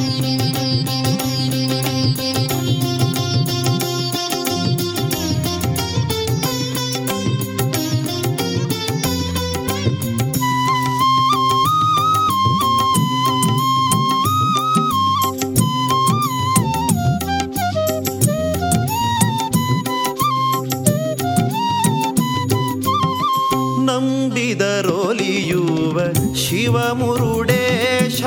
ನಂಬಿದರೊಲಿಯುವ ಶಿವಮುರುಡೇಶ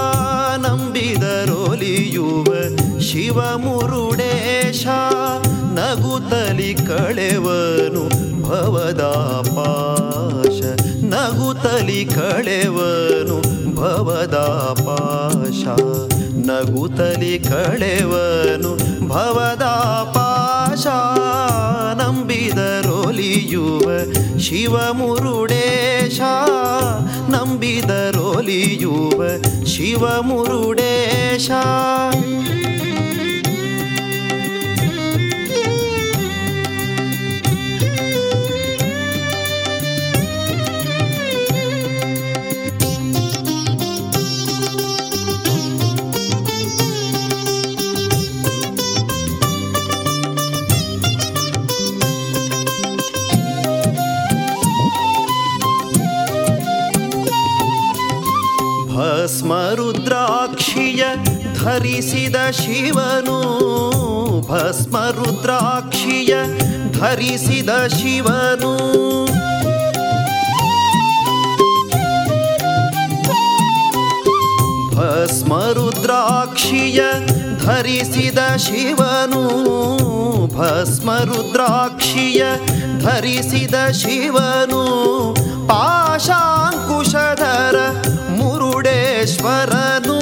ನಂಬಿದರೊಲಿಯುವ ಶಿವಮುರುಡೇಶ ನಗುತ್ತಲಿ ಕಳೆವನು ಭವದಾಪಾಶ ನಗುತ್ತಲಿ ಕಳೆವನು ಭವದಾಪಾಶ ನಗುತ್ತಲಿ ಕಳೆವನು ಭವದಾಪಾಶ ನಂಬಿದರೊಲಿಯುವ ಶಿವಮುರುಡೇಶ ನಂಬಿದರೊಲಿಯುವ ಶಿವಮುರುಡೇಶ ಭಸ್ಮರುದ್ರಾಕ್ಷಿಯ ಧರಿಸಿದ ಶಿವನು ಭಸ್ಮರುದ್ರಾಕ್ಷಿಯ ಧರಿಸಿದ ಶಿವನು ಭಸ್ಮರುದ್ರಾಕ್ಷಿಯ ಧರಿಸಿದ ಶಿವನು ಭಸ್ಮರುದ್ರಾಕ್ಷಿಯ ಧರಿಸಿದ ಶಿವನು ಪಾಶಾಂಕುಶಧರ ಮುರುಡೇಶ್ವರನು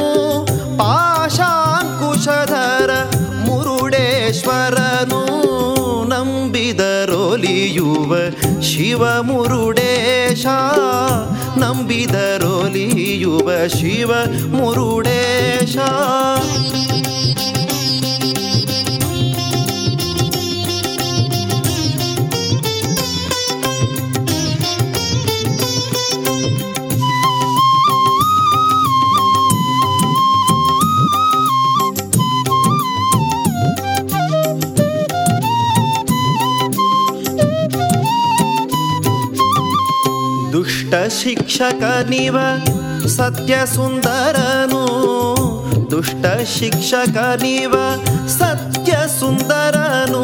ಪಾಶಾಂಕುಶಧರ ಮುರುಡೇಶ್ವರನು ನಂಬಿದರೊಲಿಯುವ ಶಿವ ಮುರುಡೇಶ ನಂಬಿದರೊಲಿಯುವ ಶಿವ ಮುರುಡೇಶ ದುಷ್ಟ ಶಿಕ್ಷಕನಿವ ಸತ್ಯ ಸುಂದರನು ದುಷ್ಟ ಶಿಕ್ಷಕನಿವ ಸತ್ಯ ಸುಂದರನು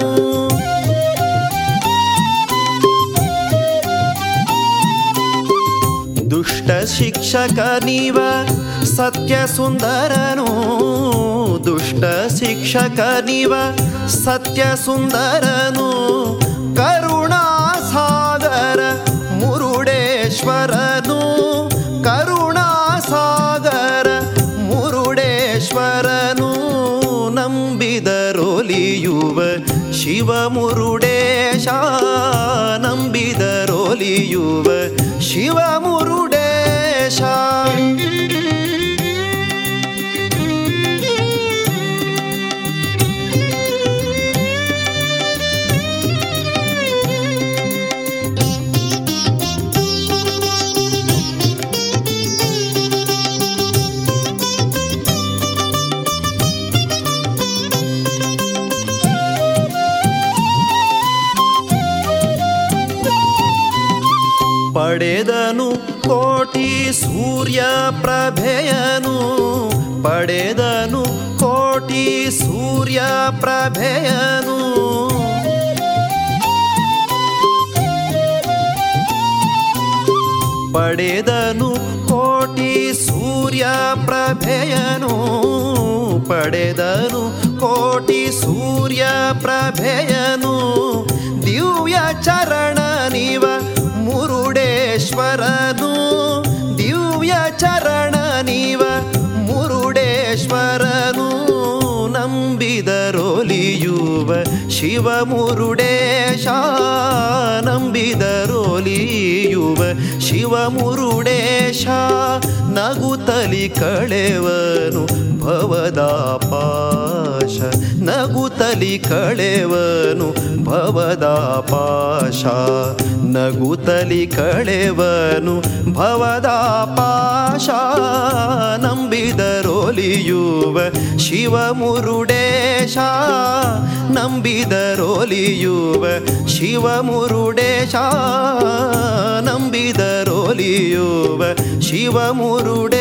ದುಷ್ಟ ಶಿಕ್ಷಕನಿವ ಸತ್ಯ ಸುಂದರನು ದುಷ್ಟ ಶಿಕ್ಷಕನಿವ ಸತ್ಯ ಸುಂದರನು ಕರುಣಾ ಸಾಗರ ಮುರುಡೇಶ್ವರನು ಕರುಣಾ ಸಾಗರ ಮುರುಡೇಶ್ವರನು ನಂಬಿದರೊಲಿಯುವ ಶಿವ ಮುರುಡೇಶ ನಂಬಿದರೊಲಿಯುವ ಶಿವ ಮುರುಡೇಶ ಪಡೆದನು ಕೋಟಿ ಸೂರ್ಯ ಪ್ರಭೆಯನು ಪಡೆದನು ಕೋಟಿ ಸೂರ್ಯ ಪ್ರಭೆಯನು ಪಡೆದನು ಕೋಟಿ ಸೂರ್ಯ ಪ್ರಭೆಯನು ಪಡೆದನು ಕೋಟಿ ಸೂರ್ಯ ಪ್ರಭೆಯನು ದಿವ್ಯ ಚರಣ ನಿವ ಮುರುಡೇಶ್ವರನು ದಿವ್ಯ ಚರಣ ನಿವ ಮುರುಡೇಶ್ವರನು ನಂಬಿದರೊಲಿಯುವ ಶಿವ ಮುರುಡೇಶ ನಂಬಿದರೊಲಿಯುವ ಶಿವ ಮುರುಡೇಶ ನಗುತ್ತಲಿ ಕಳೆವನು ಭವದಾಪಾಶ ನಗುತ್ತಲಿ ಕಳೆವನು ಭವದಾಪಾಶ ನಗುತ್ತಲಿ ಕಳೆವನು ಭವದಾಪಾಶ ನಂಬಿದರೋ ಶಿವಮುರುಡೇಶ ನಂಬಿದರೋಲಿಯುವ ಶಿವಮುರುಡೇಶ ನಂಬಿದರೋಲಿಯುವ ಶಿವಮುರುಡೇಶ